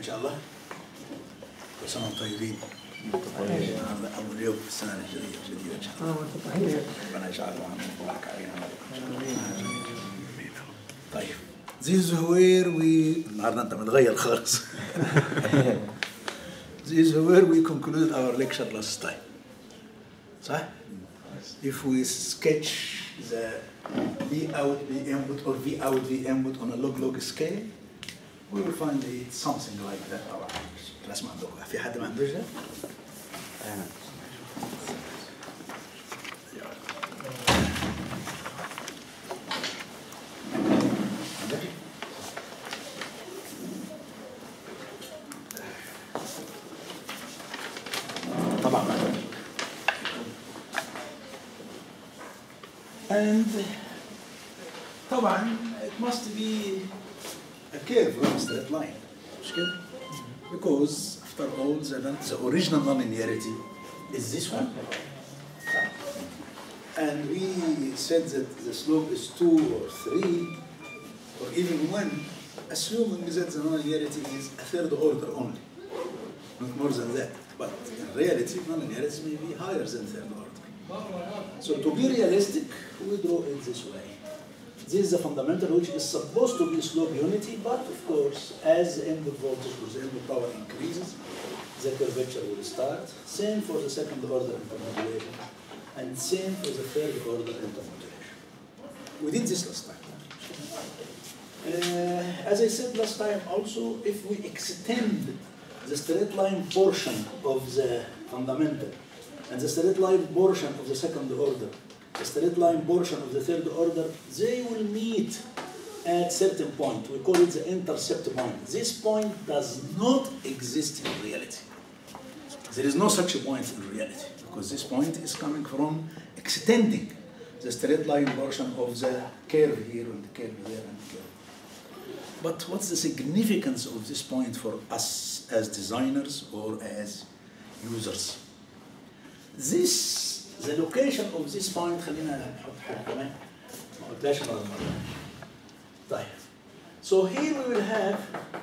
ان شاء الله كل سنه وانتم طيبين ابو اليوم في السنه الهجريه الجديده ان شاء الله اه وانت طيب ربنا يجعله عام مبارك علينا طيب This is where we النهارده انت متغير خالص This is where we concluded our lecture last time صح؟ If we sketch the V out V input or V out V input on a log log scale we will find it something like that طبعا الرسم عندكم في حد ما عندوش ده؟ عندك؟ طبعا ما عندك. and طبعا it must be a curve not a straight line مش كده؟ because after all the, the original nonlinearity is this one and we said that the slope is 2 or 3 or even 1 assuming that the nonlinearity is a third order only not more than that but in reality nonlinearity may be higher than third order so to be realistic, we draw it this way. This is the fundamental which is supposed to be slope unity, but of course, as the end of voltage or the end of power increases, the curvature will start. Same for the second order intermodulation, and same for the third order intermodulation. We did this last time. Uh, as I said last time, also, if we extend the straight line portion of the fundamental and the straight line portion of the second order, the straight line portion of the third order, they will meet at certain point. We call it the intercept point. This point does not exist in reality. There is no such a point in reality because this point is coming from extending the straight line portion of the curve here and the curve there and the curve. But what's the significance of this point for us as designers or as users? This, the location of this point خلينا نحط حاجة كمان ما قلتهاش مرة مرة طيب so here we will have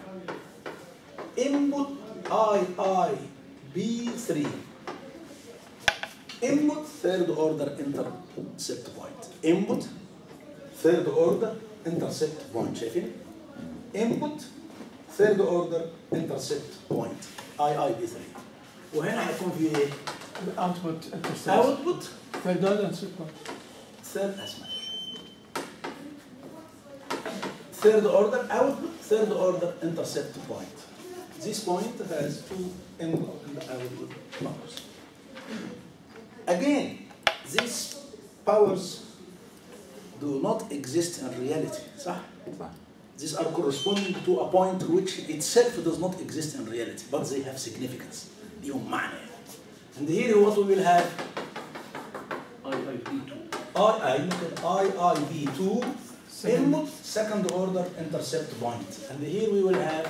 input I I B3 input third order intercept point input third order intercept point شايفين input third order intercept point I I B3 وهنا هيكون في ايه اوتبوت انترسبت output ثيرد اوردر اند سيكونس third اسمع third order output third order intercept point this point has two input and output powers again these powers do not exist in reality صح these are corresponding to a point which itself does not exist in reality but they have significance ليهم معنى and here what we will have IIP2 I I I I B two input second order intercept point, and here we will have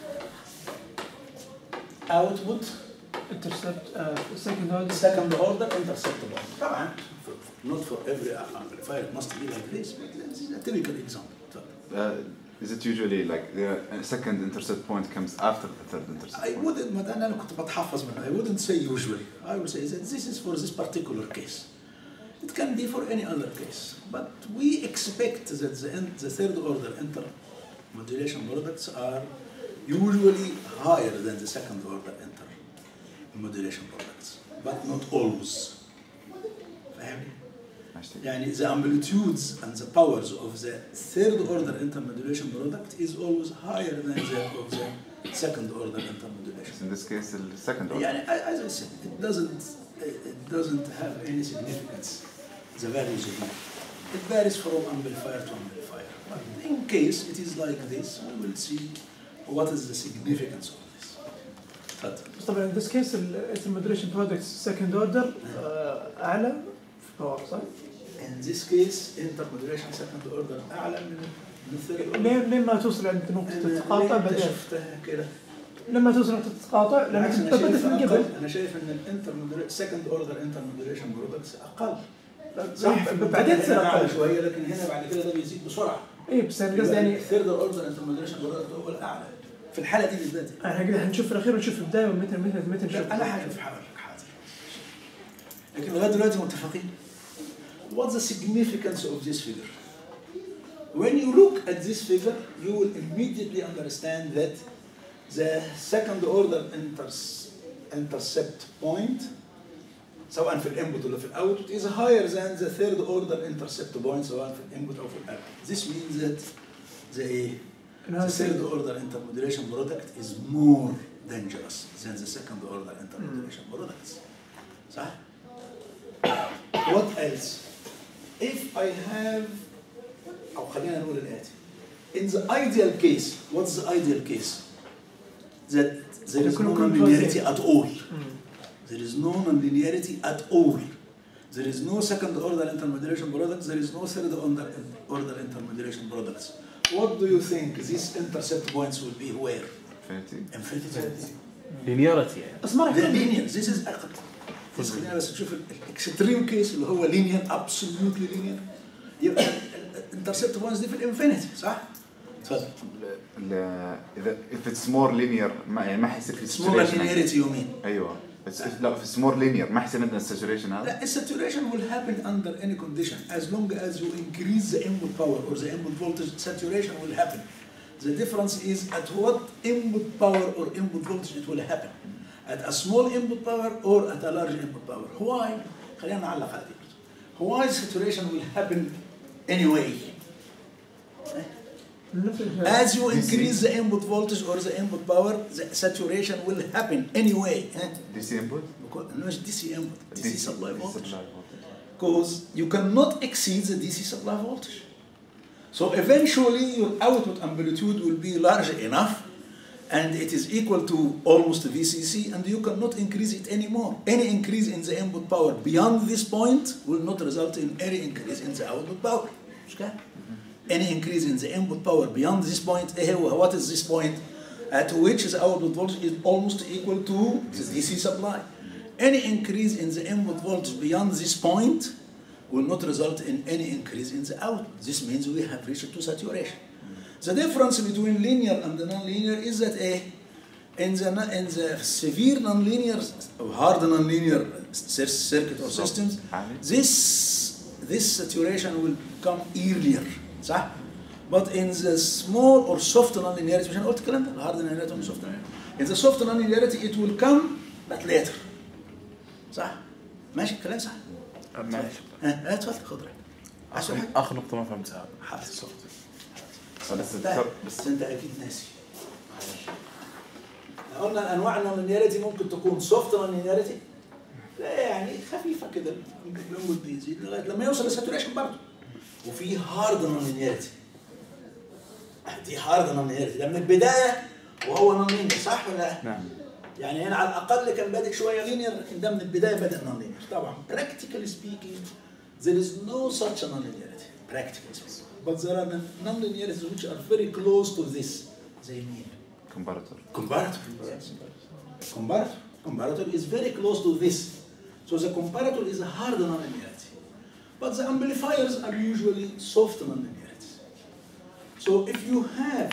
output انترسبت سكند اوردر second order intercept point. طبعا for- not for every amplifier it must be like this, but this is a typical example. Uh, is it usually like the uh, second intercept point comes after the third intercept I point? wouldn't, but أنا كنت بتحفظ منه. I wouldn't say usually. I would say that this is for this particular case. It can be for any other case, but we expect that the, in- the third order intermodulation products are usually higher than the second order intermodulation products, but not always. فاهمني؟ Actually, يعني the amplitudes and the powers of the third order intermodulation product is always higher than that of the second order intermodulation. in this case, the second order. يعني as I said, it doesn't it doesn't have any significance. The values of it. It varies from amplifier to amplifier. But in case it is like this, we will see what is the significance of this. اتفضل. بس طبعا in this case الانترمودريشن برودكتس سكند اوردر اعلى في باور صح؟ In this case, intermodulation second order أعلى من من third order. ليه ليه ما توصل عند نقطة ليه التقاطع أنت بعدين؟ شفتها كده؟ لما توصل نقطة التقاطع لأن بالعكس انت انا بدأت شايف من أقل. قبل انا شايف ان الانتر سكند اوردر انترموديوليشن برودكتس اقل صح في بعدين تصير هنا أعلى اقل شويه لكن هنا بعد كده ده بيزيد بسرعه اي بس انا قصدي يعني الثيرد اوردر انترموديوليشن برودكت هو الاعلى في الحاله دي بالذات احنا كده هنشوف في الاخير ونشوف في البدايه ومتى متى متى نشوف لا انا هشوف هقول لك حاضر لكن لغايه دلوقتي متفقين What's the significance of this figure? When you look at this figure, you will immediately understand that the second order inters- intercept point سواء في الانبوت ولا في الاوتبوت is higher than the third order intercept point سواء في الانبوت او في الاوتبوت. This means that the إن The هذا third order intermodulation product is more dangerous than the second order intermodulation products. صح؟ What else? If I have أو خلينا نقول الآتي. In the ideal case, what's the ideal case? That there is no يكون nonlinearity control. at all. مم. There is no nonlinearity at all. There is no second order intermodulation products. There is no third order, order intermodulation products. What do you think these intercept points will be where? Infinity. Infinity. لينيارتي يعني بس ما راح They're يكون linear. This is أقل. بس خلينا بس نشوف الاكستريم كيس اللي هو linear absolutely linear. يبقى الانترسبت بوينتس دي في الانفينيتي صح؟ اتفضل. ال- اذا if it's more linear ما يعني ما حيصير في سمول saturation linearity you mean. ايوه بس if- لا في more linear ما حيصير عندنا saturation هذا لا saturation will happen under any condition as long as you increase the input power or the input voltage saturation will happen the difference is at what input power or input voltage it will happen at a small input power or at a large input power why خلينا نعلق على دي why saturation will happen anyway نفس الشيء. as you increase the input voltage or the input power the saturation will happen anyway ها؟ DC input مش دي سي input دي سي supply voltage supply voltage. because you cannot exceed the DC supply voltage. So eventually your output amplitude will be large enough and it is equal to almost VCC and you cannot increase it anymore. Any increase in the input power beyond this point will not result in any increase in the output power. مش كده؟ Any increase in the input power beyond this point, eh, what is this point? At which the output voltage is almost equal to the DC supply. Any increase in the input voltage beyond this point will not result in any increase in the output. This means we have reached to saturation. The difference between linear and the nonlinear is that a in the in the severe nonlinear or hard nonlinear cir- circuit or systems, عالي. this this saturation will come earlier صح؟ But in the small or soft nonlinearity مش انا قلت الكلام ده الهارد nonlinearity and soft nonlinearity in the soft nonlinearity it will come but later صح؟ ماشي الكلام صح؟ معلش ها ها اتفضل خد راحتك عايز تقول اخر حاجه؟ اخر نقطه ما فهمتها حاضر بس لا الفرق- بس انت اكيد ناسي معلش قلنا انواع النونلينياريتي ممكن تكون سوفت نونلينياريتي لا يعني خفيفه كده ممكن الانبوت بيزيد لغايه لما يوصل للساتوريشن برضه وفي هارد نونلينياريتي دي هارد نونلينياريتي ده من البدايه وهو نونلينير صح ولا لا؟ نعم يعني هنا على الاقل كان بادئ شويه لينير لكن ده من البدايه بدا نون لينير طبعا practically speaking there is no such a non-linearity practically speaking but there are non-linearities which are very close to this زي مين؟ comparator comparator comparator comparator is very close to this so the comparator is a hard non-linearity but the amplifiers are usually soft non-linearities so if you have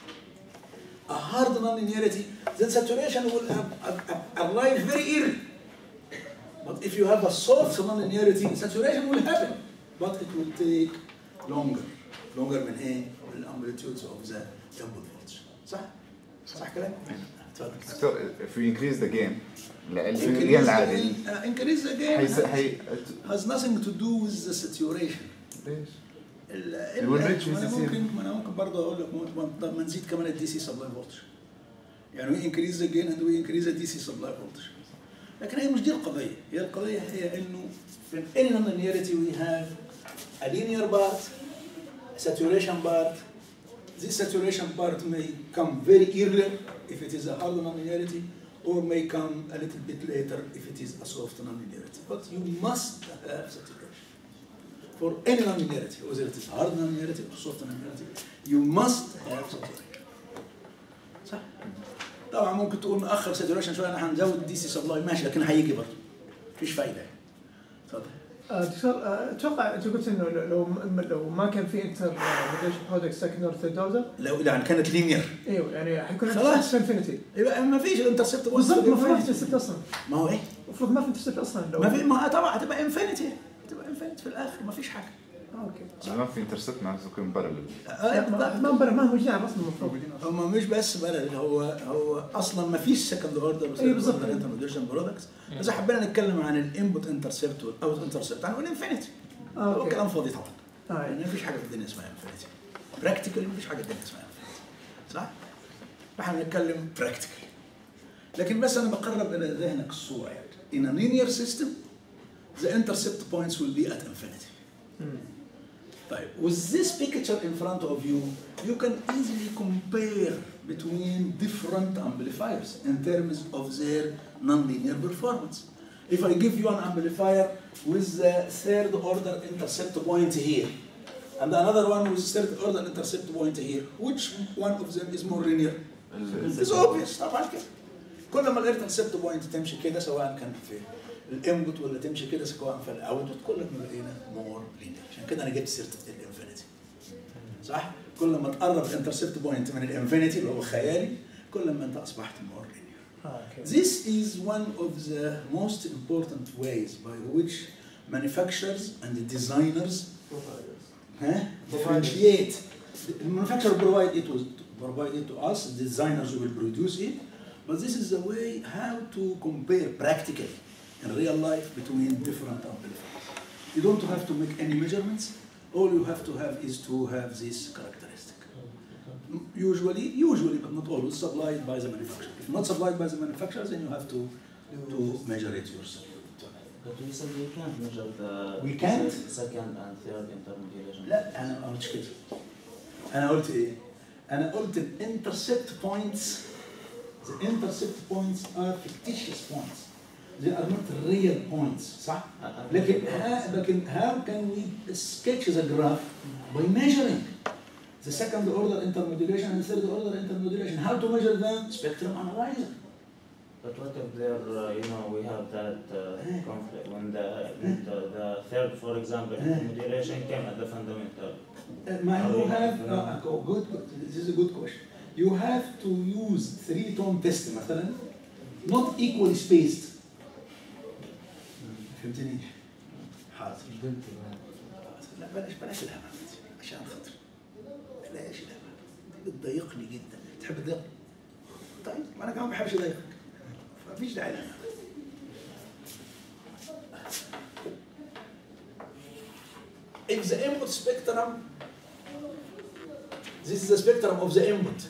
a hard non-linearity, then saturation will have- have- have arrive very early. But if you have a soft non-linearity, saturation will happen, but it will take longer. Longer من ايه؟ من amplitudes of the input voltage. صح؟ صح كلام؟ اتفضل. دكتور if we increase the gain ال- Increase الفنية the العادي gain- uh, increase the gain حيس- حي has nothing to do with the saturation. ليش؟ ال- It will reach ما انا VCC. ممكن ما انا ممكن برضه اقول لك ممكن- طب ما نزيد كمان الدي سي سبلاي فولتج يعني we increase the gain and we increase the DC supply voltage لكن هي مش دي القضيه هي القضيه هي انه في any nonlinearity we have a linear part a saturation part this saturation part may come very earlier if it is a hard nonlinearity or may come a little bit later if it is a soft nonlinearity but you must have saturation for any nonlinearity, whether it is hard nonlinearity or soft nonlinearity, you must have saturation. صح؟ طبعا ممكن تقول نأخر ساتوريشن شويه احنا هنزود دي سي سبلاي ماشي لكن هيجي برضه. مفيش فايده يعني. اتفضل. آه، دكتور آه، اتوقع انت قلت انه لو- لو لو ما كان في انتر موديليشن برودكت سكند اور ثيرد اوردر لو يعني كانت لينير ايوه يعني حيكون خلاص. انفينيتي يبقى ما فيش انترسبت بالضبط المفروض ما في انترسبت اصلا ما هو ايه؟ المفروض ما في انترسبت اصلا لو ما في ما طبعا هتبقى انفينيتي هتبقى انفينيتي في الاخر ما فيش حاجه آه، اوكي ما في انترسبت معناته يكون بارلل لا، ما ما مبرر ما هو جناب اصلا المفروض هم مش بس بلد هو هو اصلا ما فيش سكند اوردر إيه بالظبط. انترميديشن برودكتس بس حبينا نتكلم عن الانبوت انترسبت والاوت انترسبت هنقول انفينيتي آه، هو اوكي كلام فاضي طبعا آه، يعني ما فيش حاجه في الدنيا اسمها انفينيتي براكتيكال ما فيش حاجه في الدنيا اسمها انفينيتي صح؟ فاحنا بنتكلم براكتيكال لكن بس انا بقرب الى ذهنك الصوره يعني in a linear system the intercept points will be at infinity مم. طيب with this picture in front of you you can easily compare between different amplifiers in terms of their nonlinear performance if I give you an amplifier with the third order intercept point here and another one with third order intercept point here which one of them is more linear It's obvious طبعا كده كل ما الانترسبت بوينت تمشي كده سواء كان في الانبوت ولا تمشي كده سواء في الاوتبوت كل ما لقينا مور لينير عشان كده انا جبت سيره الانفينيتي صح؟ كل ما تقرب الانترسبت بوينت من الانفينيتي اللي هو خيالي كل ما انت اصبحت مور لينير آه، اوكي This is one of the most important ways by which manufacturers and designers huh, differentiate. The manufacturer provide it was provide it to us. Designers will produce it, but this is the way how to compare practically in real life between different amplifiers. You don't have to make any measurements. All you have to have is to have this characteristic. Usually, usually, but not always, supplied by the manufacturer. If not supplied by the manufacturer, then you have to to measure it yourself. But we said we can't measure the We can't? second and third intermediation. لا انا ما قلتش كده انا قلت ايه انا قلت الانترسبت بوينتس the intercept points are fictitious points they are not real points صح لكن ها لكن how can we sketch the graph by measuring the second order intermodulation and third order intermodulation how to measure them spectrum analyzer But what if there, uh, you know, we have that uh, conflict when the, when the the third, for example, intermediation came at the fundamental. Uh, my, you have uh, uh, good, good. This is a good question. You have to use three tone test مثلا not equally spaced. فهمتنيش؟ حاضر. لا بلاش بلاش الهمة عشان خاطر بلاش الهمة دي بتضايقني جدا تحب تضايقني؟ طيب ما انا كمان ما بحبش اضايقك فمفيش داعي للهمة if the input spectrum, this is the spectrum of the input.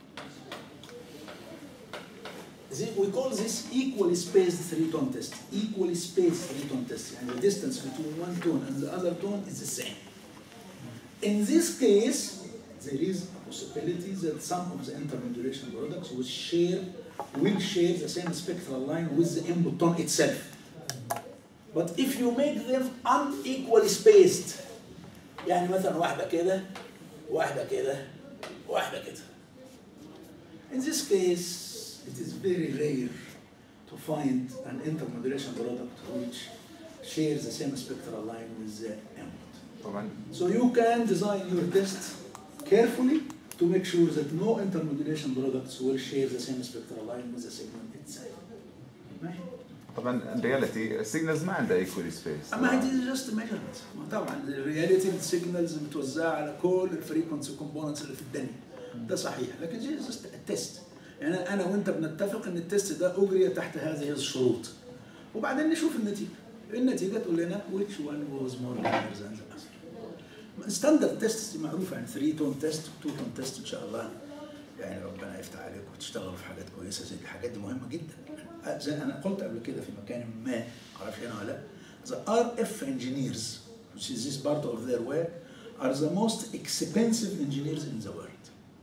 This- we call this equally spaced three-tone test. Equally spaced three-tone test. And the distance between one tone and the other tone is the same. In this case, there is a possibility that some of the intermodulation products will share, will share the same spectral line with the input tone itself. But if you make them unequally spaced, يعني مثلا واحدة كده واحدة كده واحدة كده. In this case, it is very rare to find an intermodulation product which shares the same spectral line with the input. طبعا So you can design your test carefully to make sure that no intermodulation products will share the same spectral line with the segment itself. ماشي؟ طبعا الرياليتي السيجنالز ما عندها ايكولي سبيس اما هي دي جاست ميجرمنت طبعا الرياليتي السيجنالز متوزعه على كل الفريكونسي كومبوننتس اللي في الدنيا ده صحيح لكن دي جست التست يعني انا وانت بنتفق ان التست ده اجري تحت هذه الشروط وبعدين نشوف النتيجه النتيجه تقول لنا which one was more linear than the other ستاندرد تيست معروفه يعني 3 تون تيست 2 تون تيست ان شاء الله يعني ربنا يفتح عليكم وتشتغلوا في حاجات كويسه زي دي الحاجات دي مهمه جدا زي انا قلت قبل كده في مكان ما ما اعرفش هنا ولا لا the RF engineers which is this part of their work are the most expensive engineers in the world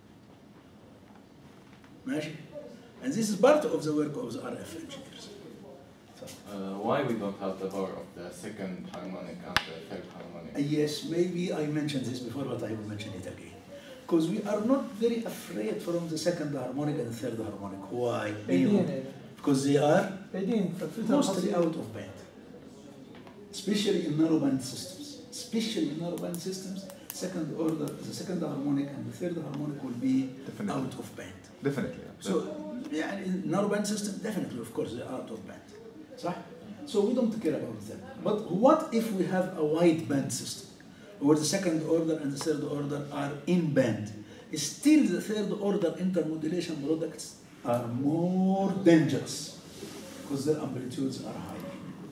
ماشي and this is part of the work of the RF engineers Uh, why we don't have the power of the second harmonic and the third harmonic? Yes, maybe I mentioned this before, but I will mention it again. Because we are not very afraid from the second harmonic and the third harmonic. Why? بعيدين Because they are بعيدين فالفلتر mostly out of band. especially in narrowband systems. Especially in narrowband systems, second order, the second harmonic and the third harmonic will be Definitely. out of band. Definitely. yeah. So, yeah, in narrowband system, definitely, of course, they're out of band. صح? So we don't care about them. But what if we have a wide band system, where the second order and the third order are in band? Still, the third order intermodulation products are more dangerous because their amplitudes are higher.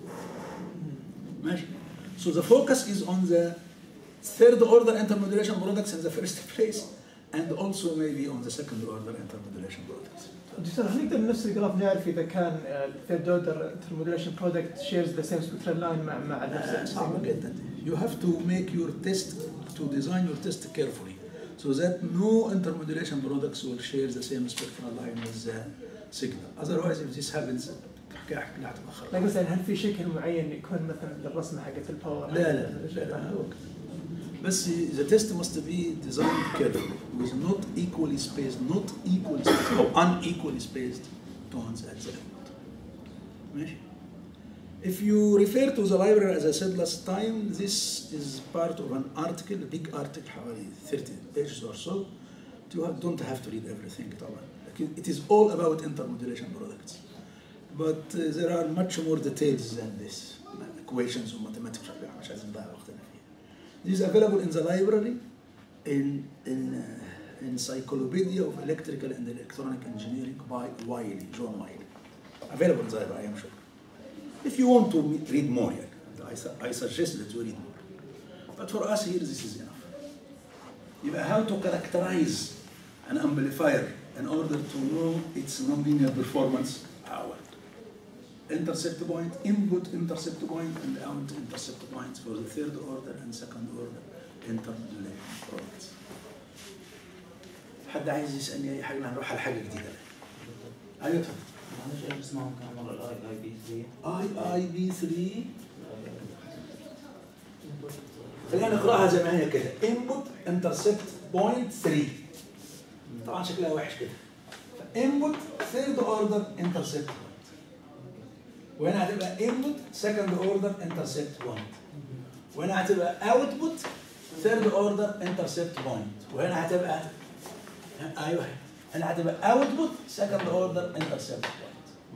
ماشي. So the focus is on the third order intermodulation products in the first place and also maybe on the second order intermodulation products. دكتور هل نقدر نفس الجراف نعرف اذا كان الثيرد اوردر انترموديوليشن برودكت شيرز ذا سيم سبكترال لاين مع مع نفس صعبة جدا. You have to make your test to design your test carefully so that no intermodulation products will share the same spectral line with the signal. Otherwise, if this happens, حكاية حكاية هتتأخر. لا قصدي هل في شكل معين يكون مثلا للرسمه حقت الباور لا لا لا لا هو كده. بس the test must be designed carefully with not equally spaced, not equally spaced, or unequally spaced tones at the end. ماشي؟ If you refer to the library as I said last time, this is part of an article, a big article, حوالي 30 pages or so. You have- don't have to read everything طبعا. لكن It is all about intermodulation products. But uh, there are much more details than this. Equations and mathematics مش عايزين نضيع وقتنا فيها. This is available in the library in in uh, Encyclopedia of Electrical and Electronic Engineering by Wiley, John Wiley. Available in the library, I am sure. If you want to me- read more, yeah, I, su- I suggest that you read more. But for us here, this is enough. يبقى how to characterize an amplifier in order to know its nonlinear performance our intercept point, input intercept point, and out intercept point for the third order and second order intermodulation products. حد عايز يسألني أي حاجة هنروح على حاجة جديدة أيوة اتفضل. معلش ايش اسمهم كان مرة الاي اي بي 3 اي اي بي 3 خلينا نقراها زي ما هي كده input intercept point 3 طبعا شكلها وحش كده input third order intercept point وهنا هتبقى input second order intercept point وهنا هتبقى output third order intercept point وهنا هتبقى ايوه هنا هتبقى output second order intercept point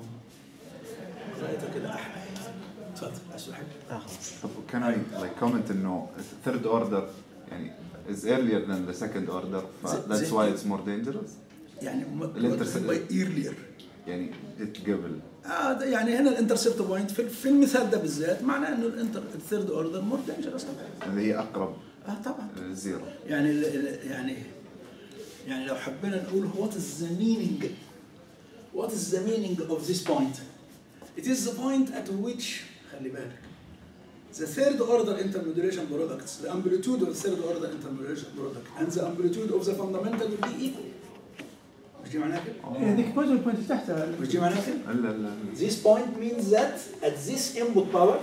رأيته كده احلى اتفضل عايز تقول حاجه؟ طب can I like comment انه third order يعني is earlier than the second order ف زي- that's زي- why it's more dangerous يعني الانترسبت- باي ايرلير يعني جت قبل اه ده يعني هنا الانترسبت بوينت في, في المثال ده بالذات معناه انه الانتر الثيرد اوردر مور دينجرس اللي هي اقرب اه طبعا للزيرو يعني ال- ال- يعني يعني لو حبينا نقول what is the meaning what is the meaning of this point it is the point at which خلي بالك the third order intermodulation products the amplitude of the third order intermodulation product and the amplitude of the fundamental will be equal مش دي معناها كده؟ يعني هذيك موجود البوينت اللي تحتها مش دي معناها كده؟ الا لا This point means that at this input power,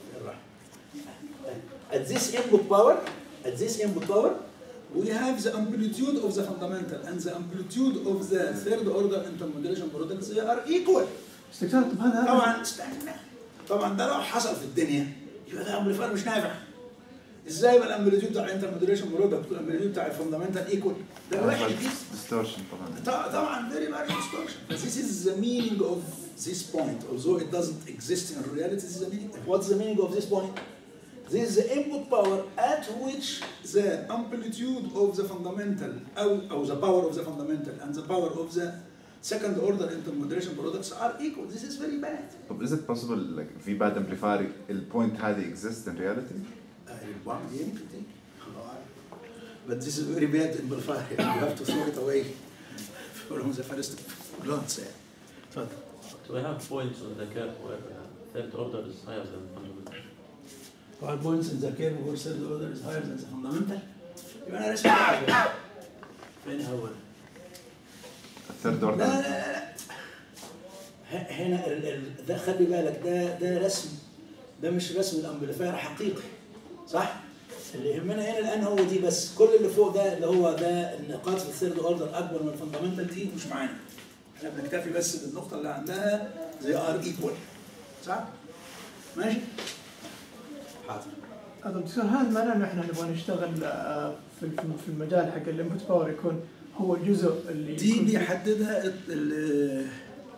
at this input power, at this input power, we have the amplitude of the fundamental and the amplitude of the third order intermodulation products they are equal. بس دكتور طب هذا هذا طبعا استنى طبعا ده لو حصل في الدنيا يبقى ده امبليفاير مش نافع. ازاي يبقى الامبليتيود بتاع الانترموديوليشن برودكت والامبليتيود بتاع الفندامنتال ايكوال؟ ده وحش جدا. distortion طبعا طبعا طبعا very much distortion. But this is the meaning of this point, although it doesn't exist in reality. This is the meaning. What's the meaning of this point? This is the input power at which the amplitude of the fundamental, or, or the power of the fundamental, and the power of the second order intermodulation products are equal. This is very bad. طب is it possible like في بعد amplifier البوينت هذه exists in reality؟ البعض يمكن تيجي الله أعلم. But this is very bad in Belfast. You have to throw it away from the first glance. يعني. اتفضل. So we have points on the curve where uh, third order is higher than fundamental. All points in the curve where third order is higher than the fundamental. يبقى انا رسمي حاجه. فين هو؟ الثيرد لا اوردر لا لا لا. ه- هنا ال- ال- ده خلي بالك ده ده رسم ده مش رسم الامبليفاير حقيقي صح؟ اللي يهمنا هنا الان هو دي بس كل اللي فوق ده اللي هو ده النقاط في الثيرد اوردر اكبر من الفندامنتال دي مش معانا احنا بنكتفي بس بالنقطه اللي عندها زي ار ايكوال صح؟ ماشي؟ حاضر طب دكتور هل معناه انه احنا نبغى نشتغل آه، في في- في المجال حق الانبوت باور يكون هو الجزء اللي دي يكون فيه- بيحددها ال- ال-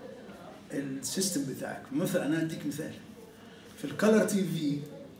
السيستم بتاعك مثلا انا اديك مثال في الكالر تي في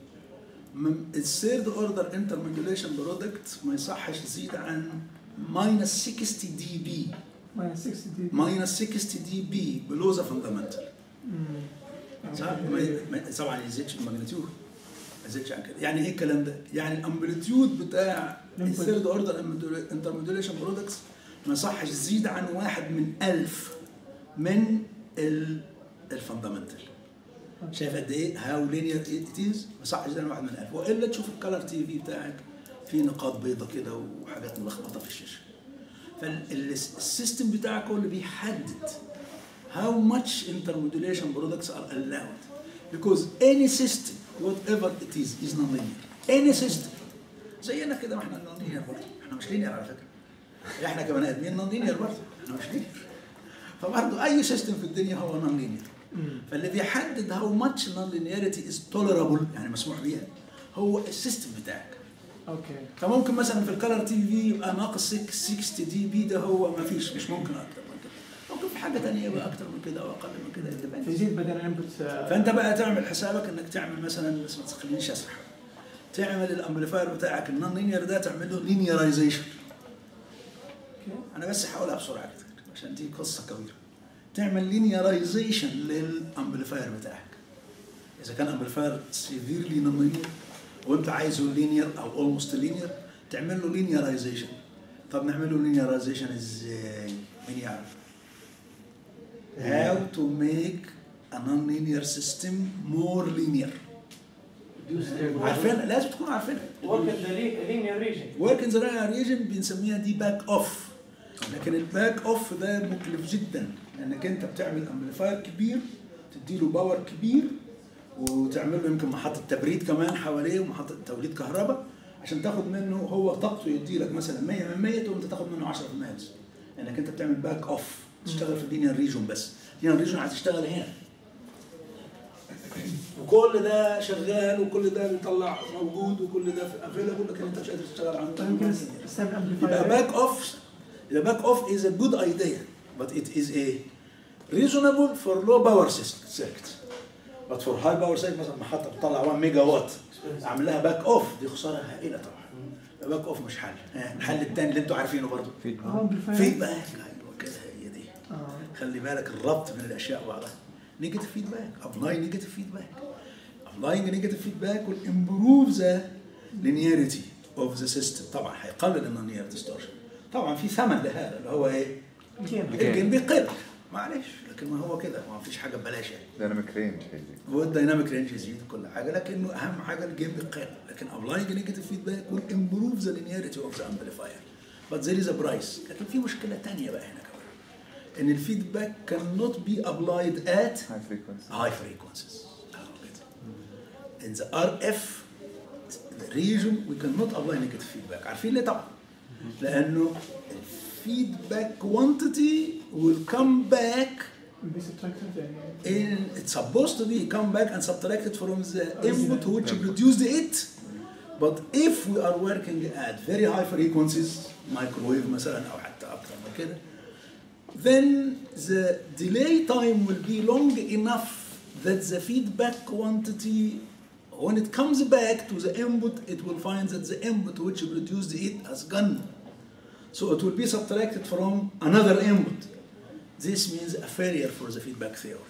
الثيرد اوردر انتر موديوليشن برودكت ما يصحش يزيد عن ماينس 60 دي بي minus 60 دي ماينس 60 دي بي بلو ذا فاندامنتال مم. صح؟ ما- ما- طبعا ما يزيدش الماجنتيود ما يزيدش عن كده يعني ايه الكلام ده؟ يعني الامبليتيود بتاع الانبوت. الثيرد اوردر انتر موديوليشن برودكتس ما يصحش يزيد عن واحد من ألف من ال- الفاندامنتال شايف قد ايه هاو لينير ات از ما يصحش يزيد عن واحد من ألف والا تشوف الكلر تي في بتاعك في نقاط بيضة كده وحاجات ملخبطه في الشاشه فالسيستم بتاعك هو اللي بيحدد how much intermodulation products are allowed because any system whatever it is is non-linear any system زينا كده ما احنا non-linear برضه احنا مش linear على فكره احنا كبني ادمين non-linear برضه احنا مش linear فبرضه اي سيستم في الدنيا هو non-linear مم. فاللي بيحدد how much non-linearity is tolerable يعني مسموح بيها هو السيستم بتاعك اوكي فممكن مثلا في الكلر تي في يبقى ناقص 60 دي بي ده هو ما فيش مش ممكن اكتر من كده ممكن في حاجه ثانيه يبقى اكتر من كده او اقل من كده depends. فيزيد بدل الانبوت آه، فانت بقى تعمل حسابك انك تعمل مثلا بس ما تخلينيش اسرح تعمل الامبليفاير بتاعك النون لينير ده تعمل له لينيرايزيشن اوكي انا بس هحاولها بسرعه كده عشان دي قصه كبيره تعمل لينيرايزيشن للامبليفاير بتاعك اذا كان امبليفاير سيفيرلي نون لينير وانت عايزه لينير او اولموست لينير تعمل له لينيرايزيشن طب نعمل له لينيرايزيشن ازاي؟ مين يعرف؟ How to make a non-linear system more linear عارفين لازم تكونوا عارفينها Work in the li- linear region. ورك ان ذا ريجن بنسميها دي باك اوف لكن الباك اوف ده مكلف جدا لانك انت بتعمل امبليفاير كبير تديله باور كبير وتعمل له يمكن محطه تبريد كمان حواليه ومحطه توليد كهرباء عشان تاخد منه هو طاقته يدي لك مثلا 100 من 100 تقوم انت تاخد منه 10% بس لانك انت بتعمل باك اوف تشتغل في اللينير ريجون بس اللينير ريجون هتشتغل هنا وكل ده شغال وكل ده بيطلع موجود وكل ده افيلابل لكن انت مش قادر تشتغل عنه طيب يمكن استعمل يبقى امبليفاير باك اوف the back off is a good idea but it is a reasonable for low power sys- circuits but for high power circuit مثلا محطه بتطلع 1 ميجا وات اعمل لها باك اوف دي خساره هائله طبعا باك اوف مش حل ها، الحل الثاني اللي انتوا عارفينه برضه اه امبليفاير فيدباك ايوه كده هي دي اه خلي بالك الربط بين الاشياء وبعضها نيجاتيف فيدباك ابلاي نيجاتيف فيدباك ابلاينج نيجاتيف فيدباك will improve the linearity of the system طبعا هيقلل النونير ديستورشن طبعا في ثمن لهذا اللي هو ايه؟ الجيم الجيم بيقل معلش لكن ما هو كده ما فيش حاجه ببلاش يعني دايناميك رينج هيجي هو الدايناميك رينج يزيد كل حاجه لكنه اهم حاجه الجيم بيقل لكن ابلاينج نيجاتيف فيدباك will improve the linearity of the amplifier but there is a price لكن في مشكله ثانيه بقى هنا كمان ان الفيدباك cannot be applied at هاي فريكونسي high frequencies أهو كده. in the RF region we cannot apply negative feedback عارفين ليه طبعا لانه الفيدباك quantity will come back بي سبتراكتد يعني in it's supposed to be come back and subtracted from the input which produced it but if we are working at very high frequencies microwave مثلا او حتى اكثر من كده then the delay time will be long enough that the feedback quantity when it comes back to the input it will find that the input which produced it has gone so it will be subtracted from another input this means a failure for the feedback theory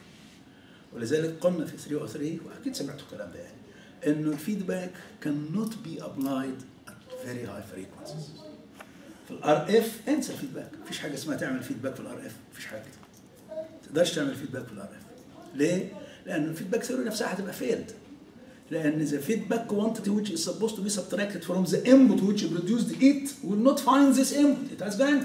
ولذلك قلنا في 303 واكيد سمعتوا الكلام ده يعني انه الفيدباك cannot be applied at very high frequencies في الار اف انسى الفيدباك مفيش حاجه اسمها تعمل فيدباك في الار اف مفيش حاجه كده ما تقدرش تعمل فيدباك في الار اف ليه؟ لان الفيدباك ثيوري نفسها هتبقى فيلد لان the feedback quantity which is supposed to be subtracted from the input which produced it will not find this input it has gone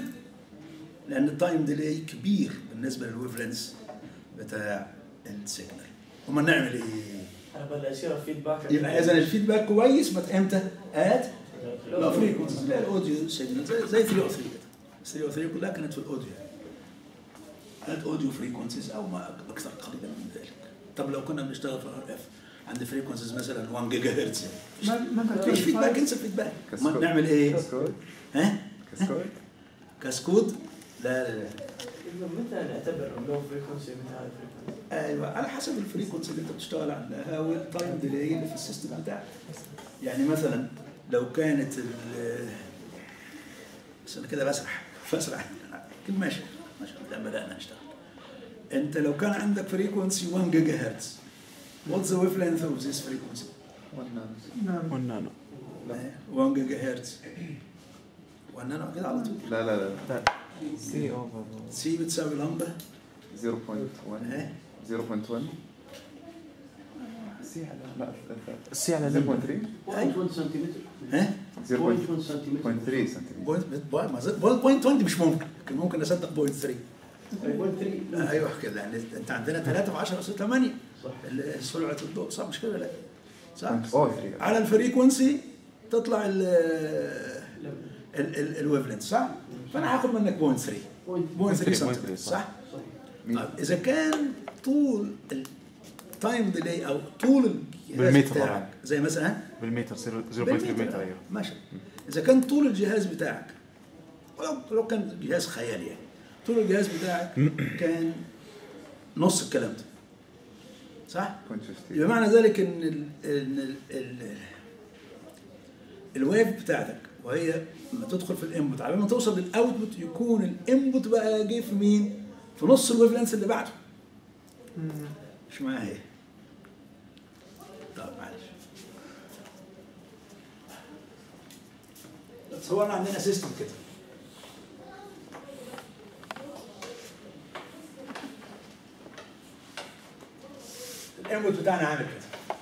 لان التايم ديلي كبير بالنسبه للويف لينس بتاع السيجنال امال نعمل ايه؟ هبل يصير فيدباك يبقى اذا الفيدباك كويس بس امتى؟ ات لا فريكونسي زي الاوديو سيجنال زي زي 303 كده 303 كلها كانت في الاوديو يعني كانت اوديو فريكونسيز او ما اكثر قليلا من ذلك طب لو كنا بنشتغل في الار اف عند فريكونسيز مثلا 1 جيجا هرتز ما ما كان مفيش فيدباك انسى فيدباك كسكود. ما نعمل ايه؟ كاسكود ها؟ كاسكود كاسكود لا لا لا إذا متى نعتبر لو فريكونسي متى هاي فريكونسي؟ ايوه على حسب الفريكونسي اللي انت بتشتغل عندها والتايم ديلي اللي في السيستم بتاعك يعني مثلا لو كانت ال بس انا كده بسرح بسرح لكن ماشي ماشي لما بدانا نشتغل انت لو كان عندك فريكونسي 1 جيجا هرتز what's the wavelength of this frequency نعم والنانو 1 جيجا هرتز وانا كده على طول لا لا لا لا سي اوفر سي بتساوي لمبه 0.1 ها 0.1 سي على لا السي على 0.3 1 سنتيمتر ها 0.3 1 سنتيمتر سنتيمتر بوينت بوينت ما زلت- بوينت 20 مش ممكن لكن ممكن اصدق بوينت 3 1 ايوه كده يعني انت عندنا 3 في 10 اس 8 صح ال- سرعه الضوء صح مش كده لا صح اوه 3 على الفريكونسي تطلع ال ال ال الويفلنت صح؟ فانا هاخد منك بوينت 3 بوينت 3 3 سنتيمتر صح. صح؟ طيب اذا كان طول التايم ديلي او طول الجهاز بالمتر بتاعك طبعاً. زي مثلا بالمتر 0.3 بالمتر. متر ايوه ماشي اذا كان طول الجهاز بتاعك ولو لو كان جهاز خيالي يعني طول الجهاز بتاعك كان نص الكلام ده صح؟ 0.50 يبقى معنى ذلك ان ال ان ال ال الويف بتاعتك وهي لما تدخل في الانبوت على ما توصل للاوتبوت يكون الانبوت بقى جه في مين؟ في نص الويف لينس اللي بعده مش معايا ايه؟ طب معلش تصورنا عندنا سيستم كده الانبوت بتاعنا عامل كده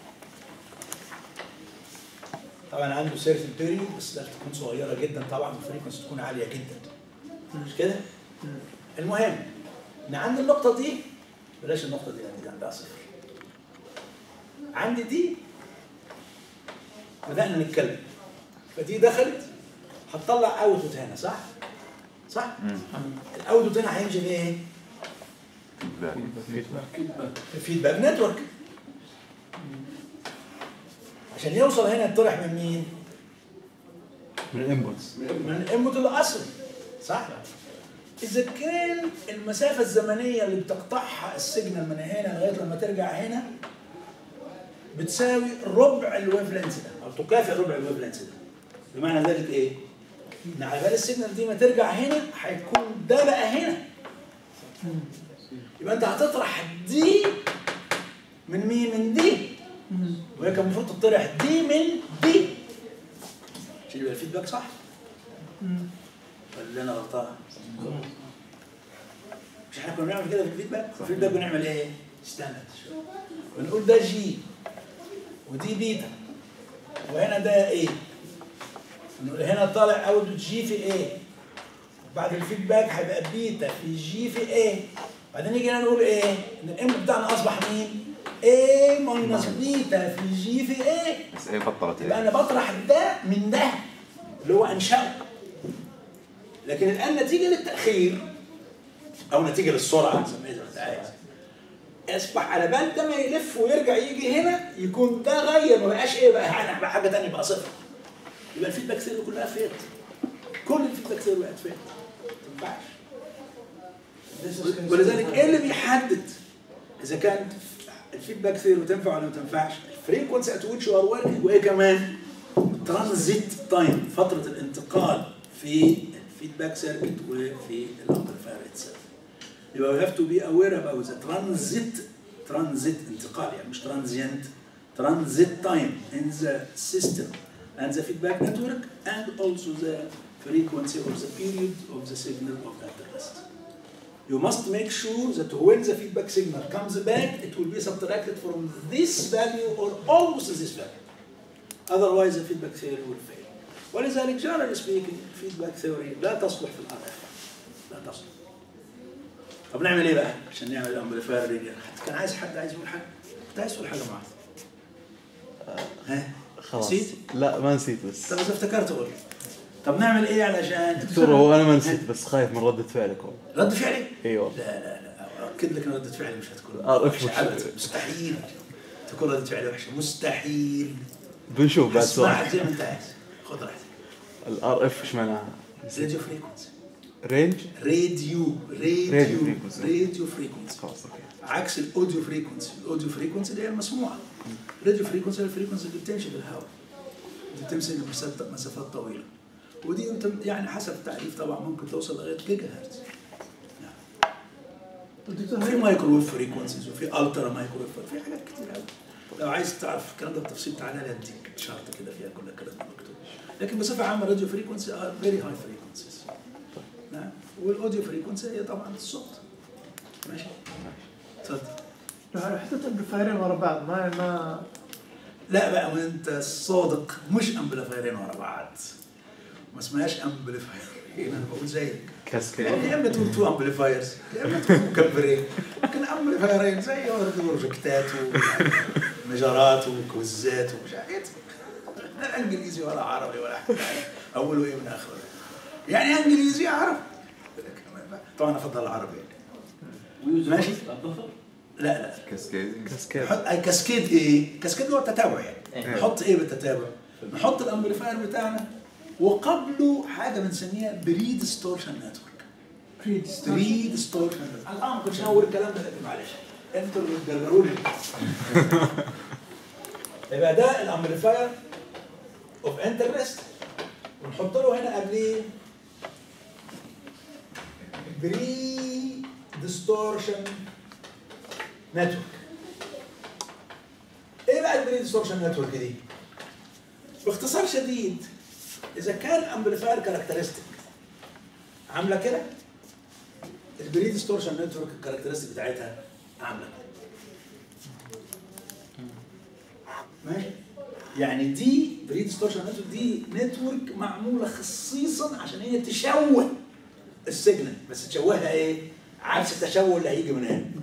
طبعا عنده سيرتن بيريود بس لازم تكون صغيره جدا طبعا الفريكونسي تكون عاليه جدا مش كده؟ المهم ان عند النقطه دي بلاش النقطه دي لان دي عندها صفر عندي دي بدانا نتكلم فدي دخلت هتطلع اوتبوت هنا صح؟ صح؟ الاوتبوت هنا هيمشي بايه؟ الفيدباك نتورك عشان يوصل هنا يطرح من مين؟ من الانبوتس من الانبوت الاصلي صح؟ اذا كان المسافه الزمنيه اللي بتقطعها السيجنال من هنا لغايه لما ترجع هنا بتساوي ربع الويف لينس ده او تكافئ ربع الويف لينس ده بمعنى ذلك ايه؟ ان على بال السيجنال دي ما ترجع هنا هيكون ده بقى هنا يبقى انت هتطرح دي من مين؟ من دي وهي كان المفروض تطرح دي من دي عشان يبقى الفيدباك صح ولا انا غلطان؟ مش احنا كنا بنعمل كده في الفيدباك؟ في الفيدباك بنعمل ايه؟ استنى شوية. بنقول ده جي ودي بيتا وهنا ده ايه؟ نقول هنا طالع اوت جي في ايه؟ بعد الفيدباك هيبقى بيتا في جي في ايه؟ بعدين نيجي هنا نقول ايه؟ ان الام بتاعنا اصبح مين؟ A ماينس بيتا في جي في ايه؟ بس ايه بطلت يبقى ايه انا بطرح ده من ده اللي هو انشأه لكن الان نتيجه للتاخير او نتيجه للسرعه سميها زي ما انت عايز اصبح على بال ده ما يلف ويرجع يجي هنا يكون ده غير ما بقاش ايه بقى يعني بقى حاجه ثانيه بقى صفر يبقى الفيدباك ثيري كلها فيت كل الفيدباك ثيري بقت فيت ما تنفعش ولذلك ايه اللي بيحدد اذا كانت الفيدباك ثيري تنفع ولا ما تنفعش الفريكونسي ات ويتش يو ار وركينج وايه كمان ترانزيت تايم فتره الانتقال في الفيدباك سيركت وفي الامبليفاير اتسيلف يبقى we have to be aware about the transit transit انتقال يعني مش transient transit time in the system and the feedback network and also the frequency or the period of the signal of that rest. You must make sure that when the feedback signal comes back, it will be subtracted from this value or almost this value. Otherwise, the feedback theory will fail. ولذلك generally speaking, feedback theory لا تصلح في الآخر. لا تصلح. طب نعمل ايه بقى عشان نعمل الامبليفاير ريجر؟ كان عايز حد عايز يقول حاجه؟ كنت عايز تقول حاجه معاذ. ها؟ خلاص نسيت؟ لا ما نسيت بس طب اذا افتكرت قول. طب نعمل ايه علشان دكتور هو انا ما نسيت بس خايف من ردة فعلك والله رد فعلي؟ ايوه لا لا لا اكد لك ان رده فعلي مش هتكون أعرف مش مش- أبداً، مستحيل تكون ردة فعلي وحشة مستحيل بنشوف بعد اسمعها سؤال زي ما انت عايز خذ راحتك الار اف ايش معناها؟ راديو فريكونسي رينج؟ راديو راديو راديو فريكونسي. راديو فريكونسي خلاص اوكي عكس الاوديو فريكونسي الاوديو فريكونسي اللي هي المسموعه الراديو فريكونسي هي الفريكونسي اللي بتمشي بالهواء اللي بتمشي لمسافات مسافات طويله ودي انت يعني حسب التعريف طبعا ممكن توصل لغايه جيجا هرتز دكتور في هل مايكرويف فريكونسيز وفي الترا مايكرويف في حاجات كتير قوي لو عايز تعرف الكلام ده بتفصيل تعالى لي اديك شارت كده فيها كل الكلام ده مكتوب لكن بصفه عامه راديو فريكونسي ار فيري هاي فريكونسيز نعم والاوديو فريكونسي هي طبعا الصوت ماشي اتفضل لو حطيت امبليفايرين ورا بعض ما ما لا بقى وانت الصادق مش امبليفايرين ورا بعض ما اسمهاش امبليفايرين انا بقول زيك كاسكيد يا اما تقول تو امبليفايرز يا اما تقول مكبرين لكن امبليفايرين زي برضه بروجكتات ومجارات وكوزات ومش عارف إيه. لا انجليزي ولا عربي ولا حاجه اوله ايه من اخره يعني انجليزي عربي طبعا افضل العربي ماشي. لا لا كاسكيدنج كاسكيد نحط أي كاسكيد ايه؟ كاسكيد هو التتابع يعني إيه. نحط ايه بالتتابع؟ نحط الامبليفاير بتاعنا وقبله حاجه بنسميها بري ديستورشن نتورك بري ديستورشن الان ما كنتش اقول الكلام ده لكن معلش انتوا اللي بتجرجروا لي يبقى ده الامبليفاير اوف انترست ونحط له هنا قبليه بري ديستورشن نتورك ايه بقى البري ديستورشن نتورك دي؟ باختصار شديد اذا كان الامبليفاير كاركترستيك عامله كده البري ديستورشن نتورك الكاركترستيك بتاعتها عامله كده ماشي يعني دي بري ديستورشن نتورك دي نتورك معموله خصيصا عشان هي تشوه السيجنال بس تشوهها ايه؟ عكس التشوه اللي هيجي من هنا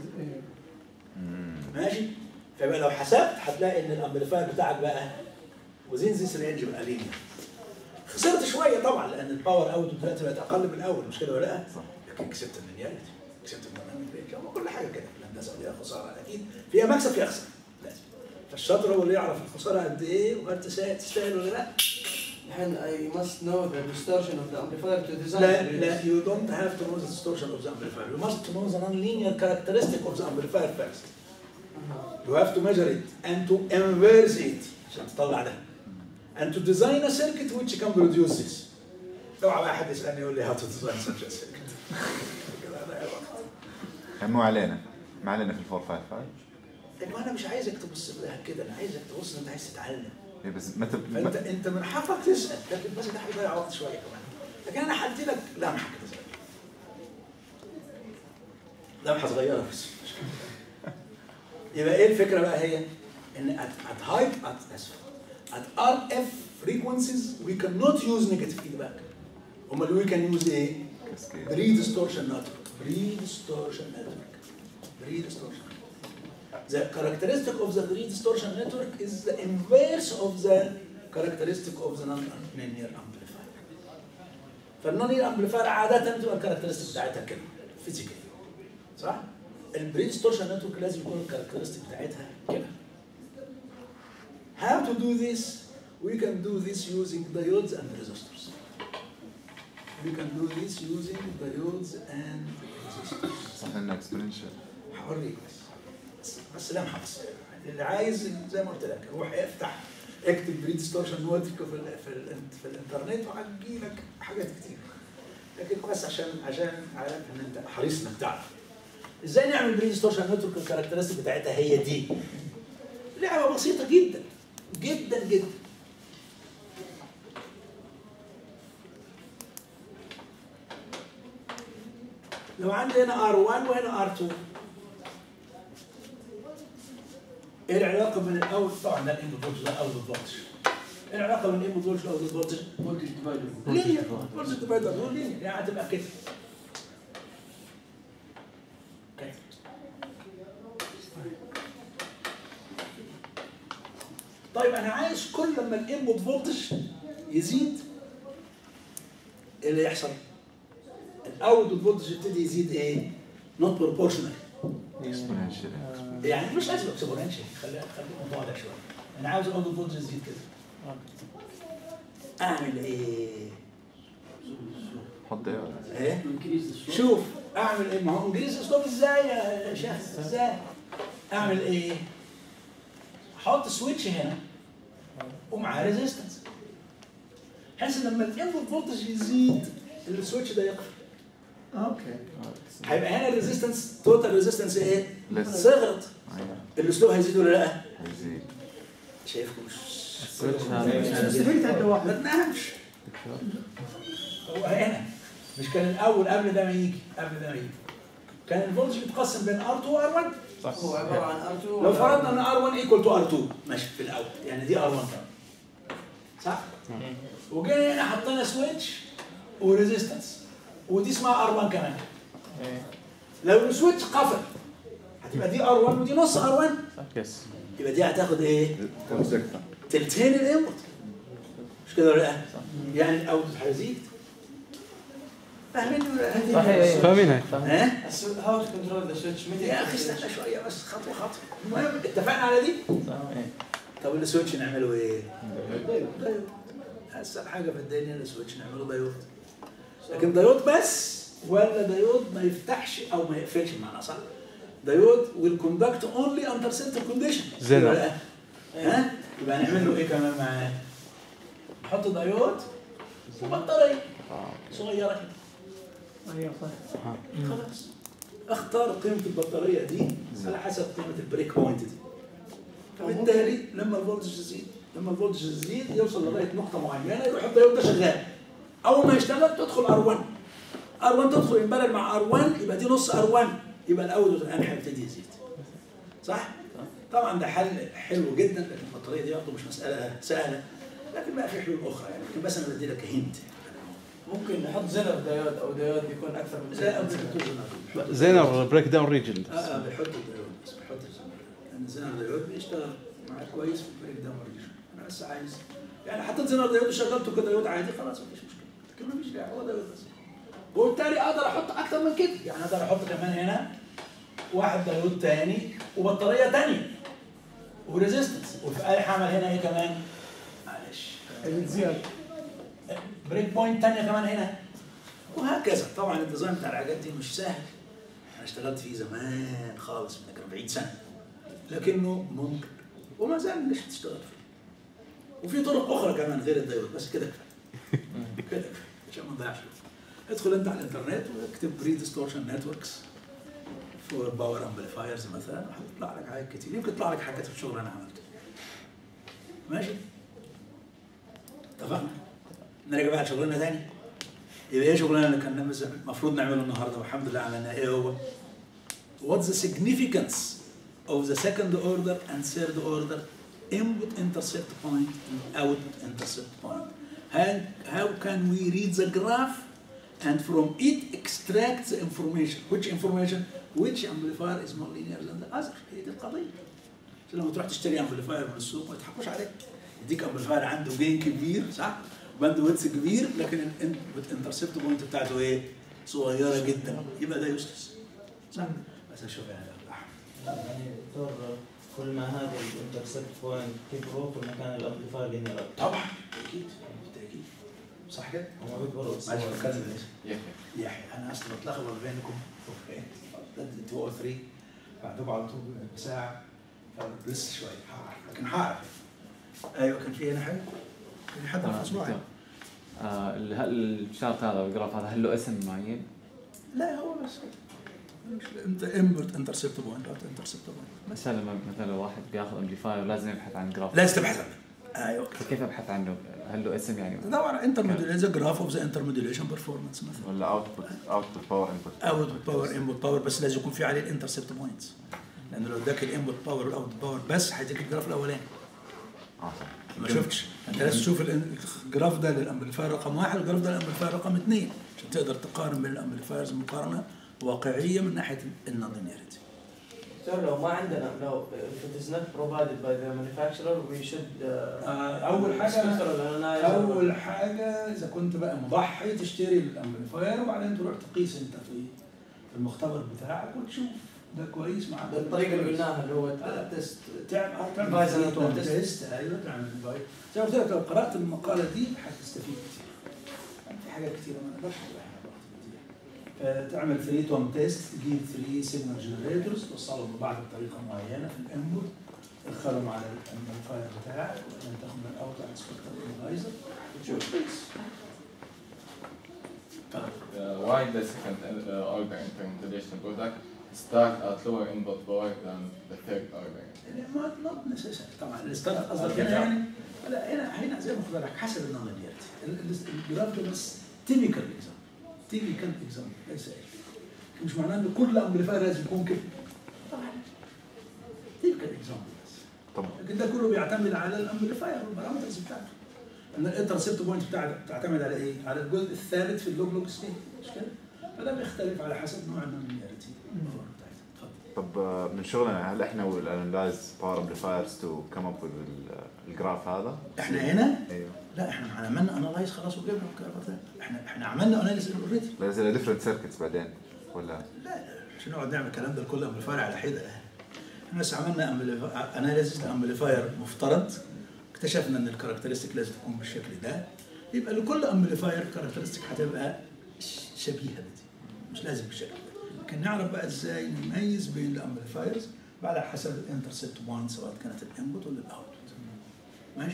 ماشي فيبقى لو حسبت هتلاقي ان الامبليفاير بتاعك بقى وزين ذيس رينج بقى لينير خسرت شويه طبعا لان الباور اوت دلوقتي بقت اقل من الاول مش كده ولا لا؟ لكن كسبت اللينياريتي كسبت الديناميك رينج هو كل حاجه كده في الهندسه فيها خساره اكيد فيها مكسب فيها خساره لازم فالشاطر هو اللي يعرف الخساره قد ايه وهل تسا- تستاهل ولا لا؟ الحين I must know the distortion of the amplifier to design لا the لا you don't have to know the distortion of the amplifier you must know the non-linear characteristic of the amplifier first You have to measure it and to inverse it عشان تطلع ده and to design a circuit which can produce this. اوعى بقى حد يسالني يقول لي how to design such a circuit. كده أضيع وقت. مو علينا ما علينا في ال 455 لكن انا مش عايزك تبص لها كده انا عايزك تبص انت عايز تتعلم إيه بس متى فانت انت من حقك تسال لكن بس ده هيضيع وقت شويه كمان لكن انا هدي لك لمحه كده صغيره لمحه صغيره بس يبقى ايه الفكره بقى هي ان at, at high at اسف at RF frequencies we cannot use negative feedback امال we can use ايه؟ كاسكيد pre-distortion network pre-distortion network pre-distortion the characteristic of the pre-distortion network is the inverse of the characteristic of the non-linear amplifier فالنون امبليفاير عاده بتبقى الكاركترستيك بتاعتها كده فيزيكال صح؟ البري ديستورشن نتورك لازم يكون الكاركترستيك بتاعتها كده How to do this? We can do this using diodes and resistors. We can do this using diodes and resistors. صح انه اكسبوننشال هوريك بس بس, بس لمحه بس اللي عايز زي ما قلت لك روح افتح اكتب بري ديستورشن نوتك في ال في, ال في الانترنت وهتجي لك حاجات كتير لكن بس عشان عشان عارف ان انت حريص انك تعرف ازاي نعمل بري ديستورشن نتورك الكاركترستيك بتاعتها هي دي لعبه بسيطه جدا جدا جدا لو عندي هنا R1 وهنا R2 ايه العلاقه بين الاول طبعا ده الانبوت فولتج ده اول فولتج ايه العلاقه بين الانبوت فولتج واول فولتج؟ voltage divider. لينير فولتج ديفايدر هو لينير يعني هتبقى كده اوكي. طيب انا عايز كل لما الانبوت فولتج يزيد ايه اللي يحصل؟ الاوتبوت فولتج يبتدي يزيد ايه؟ نوت بروبورشنال exponential يعني مش لازم اكسبوننشال خلينا خلينا متواضع شويه انا عاوز اقول الفولتج يزيد كده اعمل ايه؟ حط ايه ايه؟ شوف اعمل ايه؟ ما هو انجليزي اسلوب ازاي يا شيخ ازاي؟ اعمل ايه؟ احط سويتش هنا ومعاه ريزيستنس بحيث ان لما الانبوت فولتج يزيد السويتش ده يقفل اوكي هيبقى هنا الريزيستنس توتال ريزيستنس ايه؟ Less. صغرت ايوه الاسلوب هيزيد ولا لا؟ هيزيد شايفكم مش السويتش هذا استفيد عنده ما واحد تنامش هو هنا مش كان الاول قبل ده ما يجي قبل ده ما يجي كان الفولتج بيتقسم بين ار2 وار1 هو عباره عن ار2 لو فرضنا ان ار1 ايكوال تو ار2 ماشي في الاول يعني دي ار1 كمان صح؟ وجينا هنا حطينا سويتش وريزيستنس ودي اسمها ار1 كمان لو السويتش قفل هتبقى دي ار1 ودي نص ار1 يس يبقى دي هتاخد ايه؟ كونسكتا تلتين الانبوت مش كده ولا لا؟ يعني الاوتبوت هيزيد فاهمين ولا لا؟ صحيح فاهمينها ها؟ هاو تو كنترول ذا سويتش متى يا اخي استنى شويه بس خطوه خطوه المهم اتفقنا على دي طب السويتش نعمله ايه؟ دايود اسهل حاجه في الدنيا السويتش نعمله دايود لكن دايود بس ولا دايود ما يفتحش او ما يقفلش بمعنى صح؟ دايود will conduct only under certain condition زين. ولا لا؟ ها؟ يبقى نعمل له ايه كمان معاه؟ نحط دايود وبطاريه صغيره كده ايوه صح خلاص اختار قيمه البطاريه دي على حسب قيمه البريك بوينت دي فبالتالي لما الفولتج يزيد لما الفولتج يزيد يوصل لغايه نقطه معينه يروح الدايود ده شغال اول ما يشتغل تدخل ار1 ار1 تدخل ينبرر مع ار1 يبقى دي نص ار1 يبقى الاول الان هيبتدي يزيد صح؟ طبعا ده حل حلو جدا لكن البطاريه دي برضه مش مساله سهله لكن بقى في حلول اخرى يعني لكن بس انا بدي لك هنت ممكن نحط زنر دايود او دايود يكون اكثر من لا أو زنر. بيحطوا زينر بريك داون ريجن اه اه بيحطوا الدايود بس بيحطوا الزنر لان زنر الدايود بيشتغل معاك كويس في البريك داون ريجن انا بس عايز يعني حطيت زنر دايود وشغلته كدايود عادي خلاص مفيش مشكله لكن مفيش داعي هو دايود بس وبالتالي اقدر احط اكتر من كده يعني اقدر احط كمان هنا واحد دايود تاني وبطاريه تانيه وريزيستنس وفي اي حمل هنا ايه كمان معلش زياده بريك بوينت تانية كمان هنا وهكذا طبعا الديزاين بتاع الحاجات دي مش سهل انا اشتغلت فيه زمان خالص من كان 40 سنه لكنه ممكن وما زال ليش تشتغل فيه وفي طرق اخرى كمان غير الدايود بس كده كفايه كده كفايه عشان ما نضيعش وقت. ادخل انت على الانترنت واكتب بري ديستورشن نتوركس فور باور امبليفايرز مثلا هتطلع لك حاجات كتير يمكن يطلع لك حاجات في الشغل انا عملته ماشي اتفقنا نرجع بقى لشغلنا تاني يبقى ايه شغلنا اللي كان نمز- المفروض نعمله النهارده والحمد لله عملناه ايه هو؟ What's the significance of the second order and third order input intercept point and output intercept point? How, how can we read the graph and from it extract the information? Which information? Which amplifier is more linear than the other? هي دي القضية. عشان لما تروح تشتري امبليفاير من السوق ما يضحكوش عليك. يديك امبليفاير عنده جين كبير صح؟ باند ويدث كبير لكن الانترسبت بوينت بتاعته ايه؟ صغيره جدا يبقى ده يوسلس صح؟ بس اشوف يعني يعني دكتور كل ما هذا الانترسبت بوينت كبروا كل ما كان الامبليفاير لينير اكثر طبعا اكيد بالتاكيد صح كده؟ هم بيكبروا معلش بالصور. بتكلم ليش؟ يحيى يحيى انا اصلا بتلخبط بينكم اوكي 2 او 3 بعدكم على طول بساعه لسه شويه هعرف لكن هعرف ايوه كان في هنا حاجه؟ كان حد آه، في معين آه، ال- هل الشارت هذا الجراف هذا هل له اسم معين؟ لا هو بس مش انت انبوت انترسبت بوينت اوت انترسبت بوينت مثلا لما مثلا واحد بياخذ امبليفاير لازم يبحث عن جراف لازم تبحث عنه ايوه فكيف ابحث عنه؟ هل له اسم يعني؟ طبعا انتر موديوليشن جراف اوف ذا انتر موديوليشن بيرفورمانس مثلا ولا اوتبوت اوتبوت باور انبوت اوت باور انبوت باور بس لازم يكون في عليه الانترسبت بوينتس لانه لو اداك الانبوت باور والاوت باور بس هيديك الجراف الاولاني اه صح ما شفتش انت لازم تشوف الان- الجراف ده للامبليفاير رقم واحد والجراف ده للامبليفاير رقم اثنين عشان تقدر تقارن بين الامبليفايرز مقارنه واقعيه من ناحيه النونلينيرتي دكتور لو ما عندنا لو if it is not provided by the manufacturer we should uh, اول spectral analyze اول حاجه اذا كنت بقى مضحي تشتري الامبليفاير وبعدين تروح تقيس انت في المختبر بتاعك وتشوف ده كويس مع بالطريقه اللي قلناها اللي هو هذا تيست تعمل تعمل بايز فري تون تيست. تيست ايوه تعمل بايز زي ما قلت لك لو قرات المقاله دي حتستفيد كثير يعني في حاجات كثيره ما نقدرش نقولها هنا دلوقتي. فتعمل فري تون تيست تجيب 3 سيجنال جنريتورز توصلهم ببعض بطريقه معينه في الانبوت تدخلهم على الامبليفاير بتاعك وبعدين تاخد من الاوت على السبكتر انالايزر وتشوف كويس Uh, why the second uh, order intermodulation product start at lower input power than the third order? ما نوت نسيسري طبعا الستارت قصدك هنا يعني لا هنا هنا زي ما قلت لك حسب النونلينيرتي الجراف ده بس تيبيكال اكزام تيبيكال اكزام ليس إيه. مش معناه ان كل امبليفاير لازم يكون كده طبعا تيبيكال اكزام بس طب لكن ده كله بيعتمد على الامبليفاير والبارامترز بتاعته ان الانترسبت بوينت بتاعته بتعتمد على ايه؟ على الجزء الثالث في اللوج لوج ستيت مش كده؟ فده بيختلف على حسب نوع النونلينيرتي بتاعتها اتفضل طب آه، من شغلنا هل احنا والانلايز باور امبليفايرز تو كم اب الجراف هذا؟ احنا هنا ايوه لا احنا عملنا انالايز خلاص وجبنا الكهرباء ده. احنا احنا عملنا اناليز اوريدي لازم ديفرنت سيركتس بعدين ولا لا لا مش نقعد نعمل الكلام ده لكل امبليفاير على حده احنا بس عملنا اناليز لامبليفاير مفترض اكتشفنا ان الكاركترستيك لازم تكون بالشكل ده يبقى لكل امبليفاير كاركترستيك هتبقى ش- شبيهه بدي مش لازم بالشكل ده لكن نعرف بقى ازاي نميز بين الامبليفايرز على حسب الانترسبت بوينت سواء كانت الانبوت ولا الاوتبوت ماشي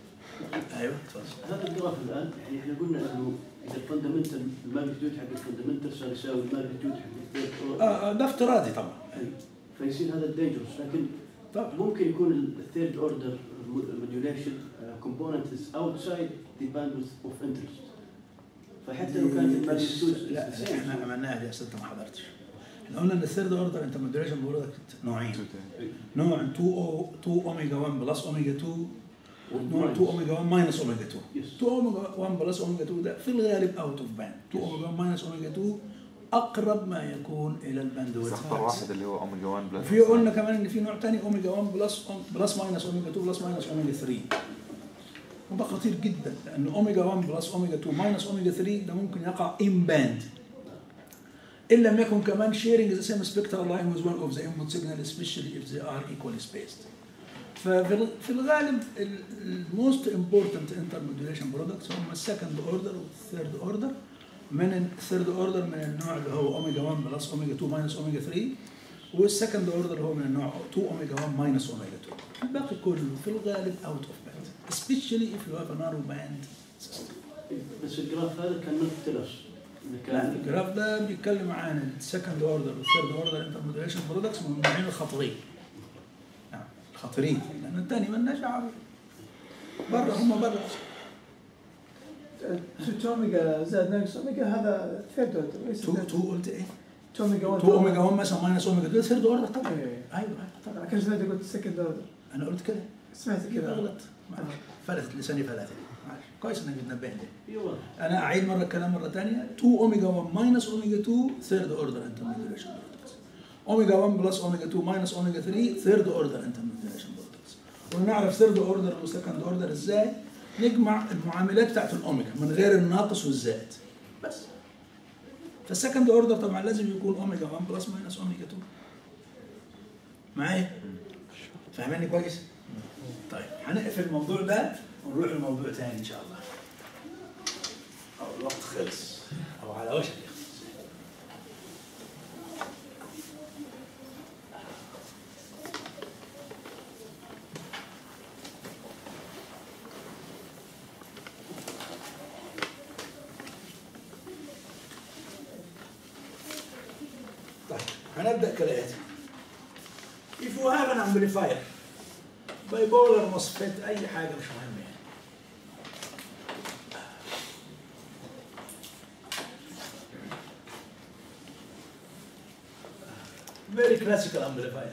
ايوه اتفضل هذا الجراف الان يعني احنا قلنا انه اذا الفندمنتال الماجنتيود حق الفندمنتال يساوي الماجنتيود حق الثيرد آه آه، ده افتراضي طبعا فيصير هذا دينجرس لكن طبعا ممكن يكون الثيرد اوردر موديوليشن كومبوننت از اوتسايد ذا باندوث اوف انترست فحتى لو كانت الماجنتيود لا احنا عملناها دي اصل انت ما حضرتش احنا قلنا ان الثيرد اوردر انت مودريشن برودكت نوعين نوع 2 او 2 اوميجا 1 بلس اوميجا 2 ونوع 2 اوميجا 1 ماينس اوميجا 2 Yes. 2 اوميجا 1 بلس اوميجا 2 ده في الغالب اوت اوف باند 2 اوميجا 1 ماينس اوميجا 2 اقرب ما يكون الى الباندويث اختار واحد اللي هو اوميجا 1 بلس وفي قلنا كمان ان في نوع ثاني اوميجا 1 بلس بلس ماينس اوميجا 2 بلس ماينس اوميجا 3 وده خطير جدا لان اوميجا 1 بلس اوميجا 2 ماينس اوميجا 3 ده ممكن يقع ان باند ان لم يكن كمان sharing the same spectral line with one of the input signal especially if they are equally spaced ففي ال- في الغالب الموست امبورتنت انترموديوليشن برودكتس هم السكند اوردر والثيرد اوردر من الثيرد اوردر من النوع اللي هو اوميجا 1 بلس اوميجا 2 ماينس اوميجا 3 والسكند اوردر هو من النوع 2 اوميجا 1 ماينس اوميجا 2 الباقي كله في الغالب اوت اوف باند especially if you have a narrow band system بس الجراف هذا كان نوت تلس اذا لا كان الجراف ده بيتكلم عن السكند اوردر والثيرد اوردر انترموديوليشن برودكتس من النوعين الخطرين نعم الخطرين لان الثاني مالناش دعوه بره هم بره تو اوميجا زائد ناقص اوميجا هذا ثيرد اوردر ليس تو تو قلت ايه؟ تو اوميجا 1 تو اوميجا 1 مثلا ماينس اوميجا 2 ثيرد اوردر طبعا إيه. ايوه ايوه طبعا لكن سمعت قلت سكند اوردر انا قلت كده سمعت كده كذا غلط معلش. فلتت لساني فلتت معلش. كويس انك بتنبهني ايوه انا اعيد مره الكلام مره ثانيه 2 اوميجا 1 ماينس اوميجا 2 ثيرد اوردر انترموديوليشن برودكتس اوميجا 1 بلس اوميجا 2 ماينس اوميجا 3 ثيرد اوردر انترموديوليشن برودكتس ونعرف ثيرد اوردر وسكند اوردر ازاي نجمع المعاملات بتاعت الاوميجا من غير الناقص والزائد بس فالسكند اوردر طبعا لازم يكون اوميجا 1 بلس ماينس اوميجا 2 معايا فاهماني كويس طيب هنقفل الموضوع ده ونروح لموضوع تاني ان شاء الله او الوقت خلص او على وشك يخلص طيب هنبدا كالاتي If you have an amplifier bipolar MOSFET اي حاجه مش مهم يعني very classical amplifier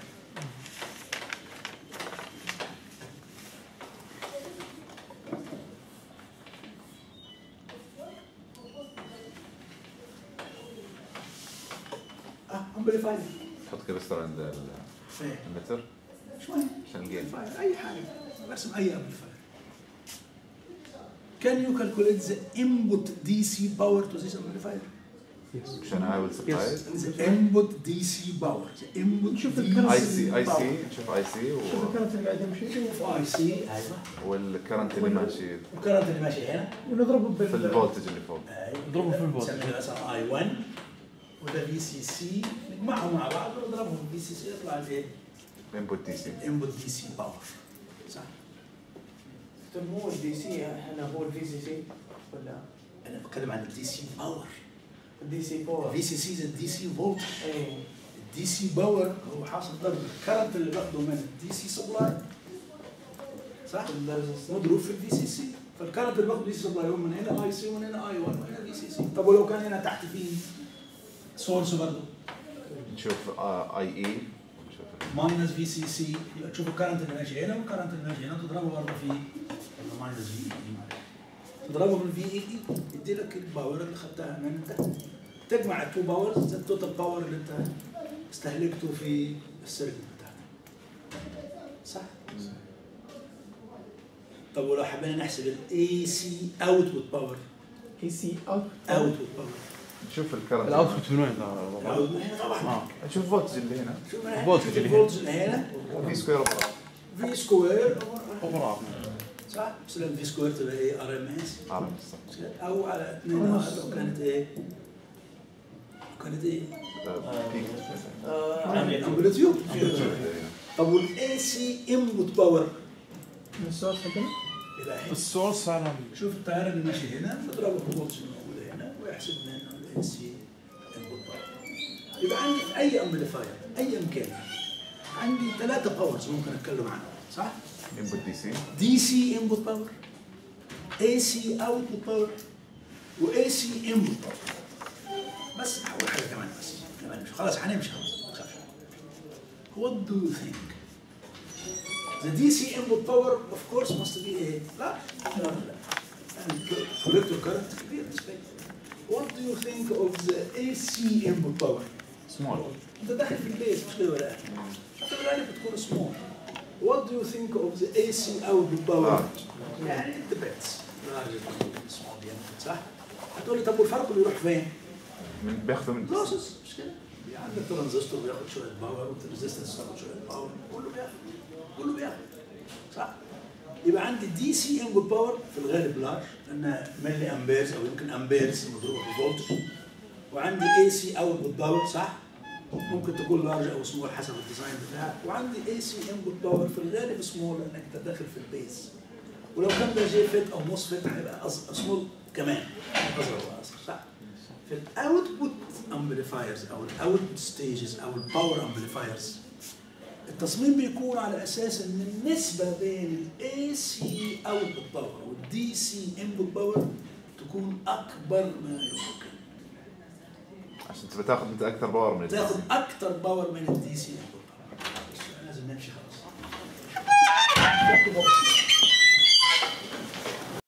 ah amplifier تحط كريستال عند ال- ايه المتر مش مهم عشان الجيم amplifier اي حاجه برسم اي amplifier Can you calculate the input DC power to this amplifier? مشان I will supply it The input DC power the input نشوف DC الكرنت. اي سي اي power. سي نشوف اي سي شوف الكرنت اللي قاعد يمشي شوف اي سي ايوه والكرنت اللي ماشي والكرنت اللي ماشي هنا ونضربه في بال الفولتج اللي فوق ايوه اضربه في الفولت. نسميه مثلا اي 1 وده في سي سي نجمعهم مع بعض ونضربهم في سي سي يطلع الايه؟ انبوت دي سي انبوت دي سي باور صح دكتور مو الدي سي احنا هو الفي سي سي ولا انا بتكلم عن الدي سي باور الدي سي 4 الفي سي سي زي الدي سي فولت اي الدي سي باور هو حاصل ضرب الكرنت اللي باخده من الدي سي سبلاي صح؟ مضروب في الفي سي سي فالكرنت اللي باخده دي سي سبلاي هو من هنا اي سي ومن هنا اي 1 ومن هنا في سي سي طب ولو كان هنا تحت في سورس برضه نشوف اي اي ونشوف ماينس في سي سي يبقى تشوف الكرنت اللي ماشي هنا والكرنت اللي ماشي هنا تضربه برضه في ماينس في اي تضربه من في اي يدي لك الباور اللي خدتها من تحت تجمع التو باورز التوتال باور اللي انت استهلكته في السيركت بتاعك صح؟ طب ولو حبينا نحسب الاي سي اوتبوت باور اي سي اوت اوتبوت باور نشوف الكرنت الاوتبوت من وين ترى؟ الاوتبوت من هنا طبعا اه نشوف الفولتج اللي هنا شوف من هنا الفولتج شوف اللي هنا. الفولتج اللي هنا في سكوير اوف في سكوير اوفر صح؟ بس لما في سكوير تبقى ايه ار ام اس عرفت صح او على 2 ار لو كانت ايه؟ لو كانت ايه؟ بيك امبليتيود طب والاي سي انبوت باور من السورس حقنا يبقى هنا السورس على شوف التيار اللي ماشي هنا نضربه في الفولتج الموجوده هنا ويحسب منه الاي سي انبوت باور يبقى عندي في اي امبليفاير ايا كان عندي ثلاثه باورز ممكن اتكلم عنهم صح؟ انبوت دي سي دي سي انبوت باور اي سي اوتبوت باور واي سي انبوت باور بس اول حاجه كمان بس كمان مش خلاص هنمشي خلاص ما تخافش What do you think? The DC input power of course must be a لا لا لا and collector current كبير بالنسبه لي. What do you think of the AC input power? سمول انت داخل في البيت مش كده ولا حتى بالغالب بتكون سمول What do you think of the AC output power? يعني it depends large small يمكن صح؟ هتقول لي طب والفرق بيروح فين؟ من بياخذوا من لوسز مش كده؟ يعني عندك ترانزستور بياخد شويه باور والريزستنس بياخد شويه باور كله بياخد كله بياخد صح؟ يبقى عندي دي سي انبوت باور في الغالب لارج لانها ملي امبيرز او يمكن امبيرز مضروبه بالفولتج وعندي اي سي اوتبوت باور صح؟ ممكن تكون لارج او سمول حسب الديزاين بتاعك وعندي اي سي انبوت باور في الغالب سمول لانك انت داخل في البيز ولو كان ده جي فيت او موس فيت هيبقى سمول كمان اصغر واصغر صح؟ في الاوتبوت امبليفايرز او الاوتبوت ستيجز او الباور امبليفايرز التصميم بيكون على اساس ان النسبه بين الاي سي اوتبوت باور والدي سي انبوت باور تكون اكبر ما يمكن عشان تبى تاخذ انت اكثر باور من الدي تاخذ سي اكثر باور من الدي سي انبوت باور لازم نمشي خلاص